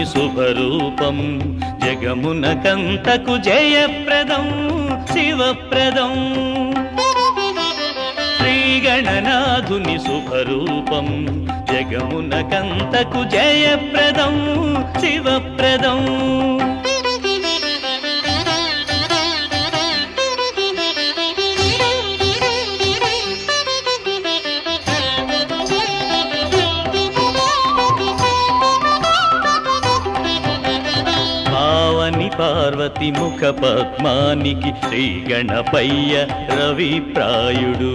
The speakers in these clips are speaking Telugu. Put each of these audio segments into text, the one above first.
శుభరూపం జగమునకంతకు జయప్రదం శివప్రదం శ్రీగణనాథుని శుభరూపం జగమునకంతకు జయప్రదం శివప్రదం పావని పార్వతి ముఖ పద్మానికి శ్రీ గణపయ్య రవి ప్రాయుడు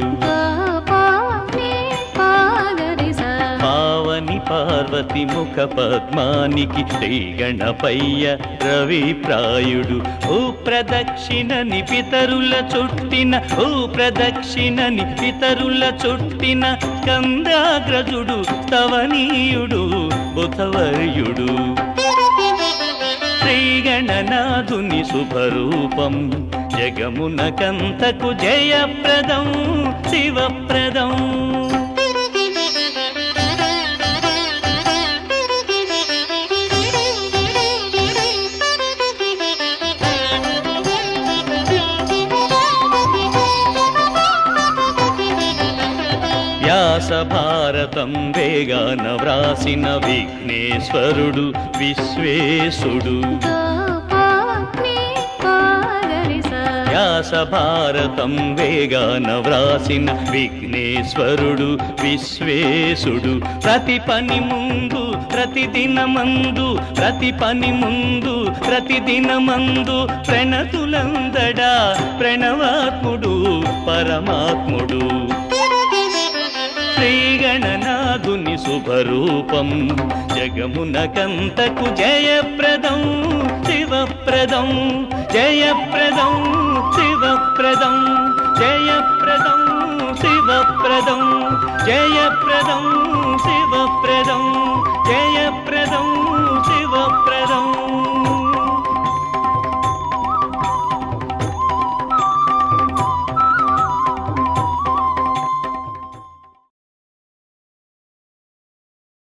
పావని పార్వతి ముఖ పద్మానికి శ్రీ గణపయ్య రవి ప్రాయుడు ఓ ప్రదక్షిణని పితరుల చుట్టిన ఓ ప్రదక్షిణని పితరుల చుట్టిన కందాగ్రజుడు స్తవనీయుడు బుధవర్యుడు శ్రీగణనాథుని శుభరూపం జగమునకంతకు జయప్రదం శివప్రదం వ్యాస భారతం వేగాన వ్రాసిన విఘ్నేశ్వరుడు విశ్వేశుడు వ్యాస భారతం వేగాన వ్రాసిన విఘ్నేశ్వరుడు విశ్వేశుడు ప్రతి పని ముందు ప్రతిదినమందు ప్రతి పని ముందు ప్రతిదినమందు ప్రణతులందడా ప్రణవాత్ముడు పరమాత్ముడు శ్రీగణనాథుని శుభరూపం జగమునకంతకు జయప్రదం శివప్రదం జయప్రదం శివప్రదం జయప్రదం శివప్రదం జయప్రదం శివప్రదం జయప్రదం